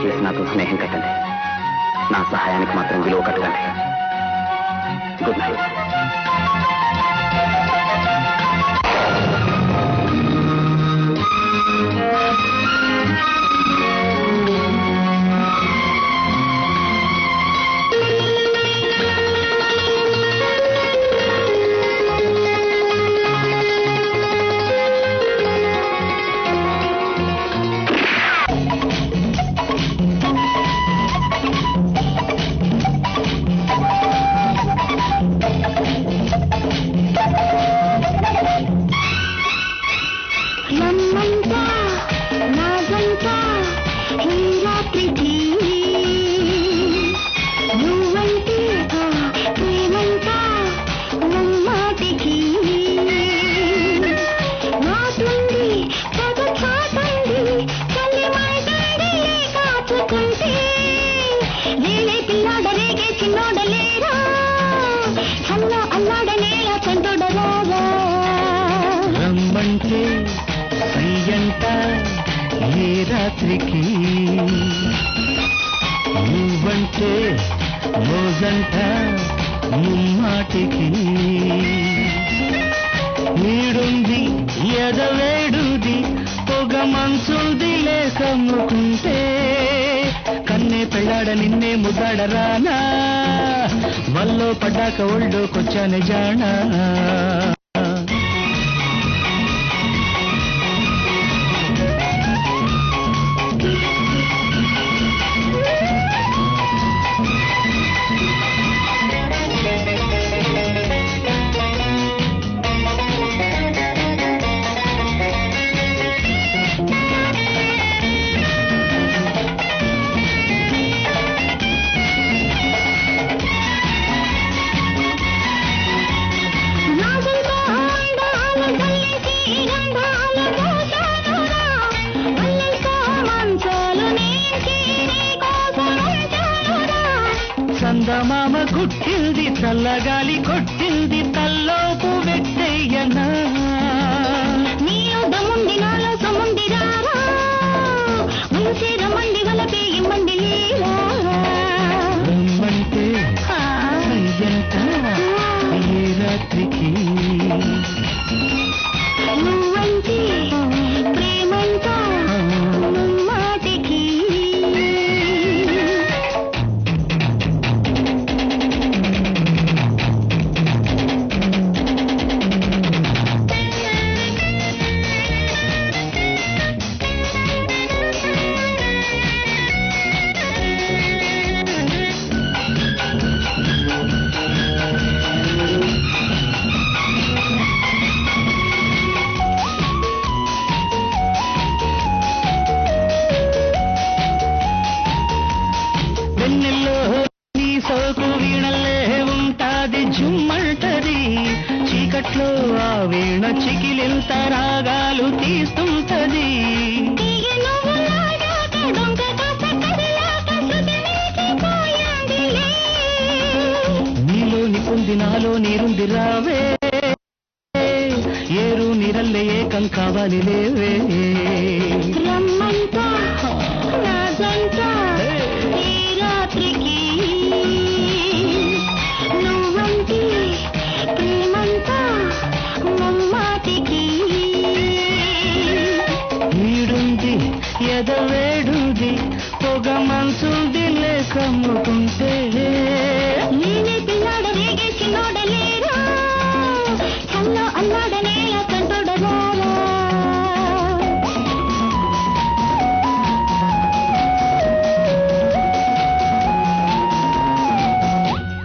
దయచేసి నాతో స్నేహం కట్టండి నా సహాయానికి మాత్రం విలువ కట్టండి గుడ్ నైట్ నమ్మంతా నాగంతా ఈ రాత్రికి నువ్వంటే ఆ ప్రేమంతా నమ్మాటికి నాటుంది పద చాటండి తల్లి మైదాడి కాచుకుంటే లేలే పిల్లాడ రేగే చిన్నోడలేరా చల్ల అల్లాడనేలా చంటోడరారా రమ్మంటే సయ్యంట ఏ రాత్రికి నువ్వంటే రోజంట ముమ్మాటికి నీడుంది ఎదవేడుది పొగ మంచుంది లేకమ్ముకుంటే కన్నే పెళ్ళాడ నిన్నే ముద్దాడరానా వల్లో పడ్డాక ఒళ్ళోకొచ్చానే జానా నాగులతో అందాల తల్లికి గంధాల పోషానురా మల్లెలతో మంచాలు నేర్చి నీకోసం ఉంచానురా చందమామ కుట్టింది చల్లగాలి కొట్టింది తల్లోపు వెట్టయ్యనా నీ దమ్ముంది నాలో సముంది రారా ముంచే రమ్మంది వలపే ఇమ్మంది లేరా రమ్మంటే ఆ, అయ్యంట ఏ రాత్రికి నువ్వంటే ప్రేమంతా మాటికి వెన్నెల్లో నీ సోకు వీణల్లే ఉంటాది జుమ్మంటది చీకట్లో ఆ వీణ చికిలింత రాగాలు తీస్తుంటది తీగ నువ్వు లాగాక డొంక కాస్త కదిలాక శృతి మించిపోయిందిలే. నీలోని పొంది నాలో నీరుంది రావే ఏరు నీరల్లే ఏకం కావాలి లేవే రమ్మంతా నా జంట ఈ రాత్రికి నువ్వంటే ప్రేమంతా మమ్మాటికి నీడుంది ఎదవేడుది పొగ మనసుంది లేకమ్ముకుంటే